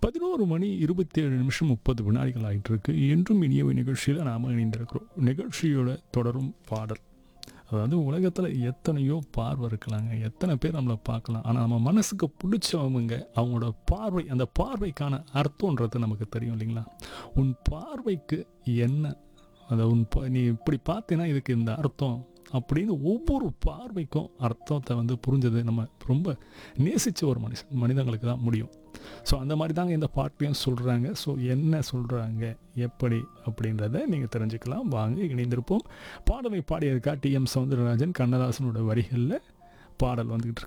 பதினோரு மணி இருபத்தி ஏழு நிமிஷம் முப்பது வினாடிகள் ஆகிட்டு இருக்கு என்றும் இனியவை நிகழ்ச்சியில் நாம் இணைந்திருக்கிறோம் நிகழ்ச்சியோட தொடரும் பாடல் அதாவது உலகத்தில் எத்தனையோ பார்வை இருக்கலாங்க எத்தனை பேர் நம்மளை பார்க்கலாம் ஆனால் நம்ம மனசுக்கு பிடிச்சவங்க அவங்களோட பார்வை அந்த பார்வைக்கான அர்த்தன்றது நமக்கு தெரியும் இல்லைங்களா உன் பார்வைக்கு என்ன அதை உன் பா- நீ இப்படி பார்த்தீங்கன்னா இதுக்கு இந்த அர்த்தம் அப்படின்னு ஒவ்வொரு பார்வைக்கும் அர்த்தத்தை வந்து புரிஞ்சது நம்ம ரொம்ப நேசித்த ஒரு மனுஷன் மனிதங்களுக்கு தான் முடியும் ஸோ அந்த மாதிரி தாங்க இந்த பாட்டையும் சொல்கிறாங்க ஸோ என்ன சொல்கிறாங்க எப்படி அப்படின்றத நீங்கள் தெரிஞ்சுக்கலாம் வாங்க இணைந்திருப்போம் பாடலை பாடியதுக்கா டி எம் சௌந்தரராஜன் கண்ணதாசனோட வரிகளில் பாடல் வந்துக்கிட்டு இருக்கு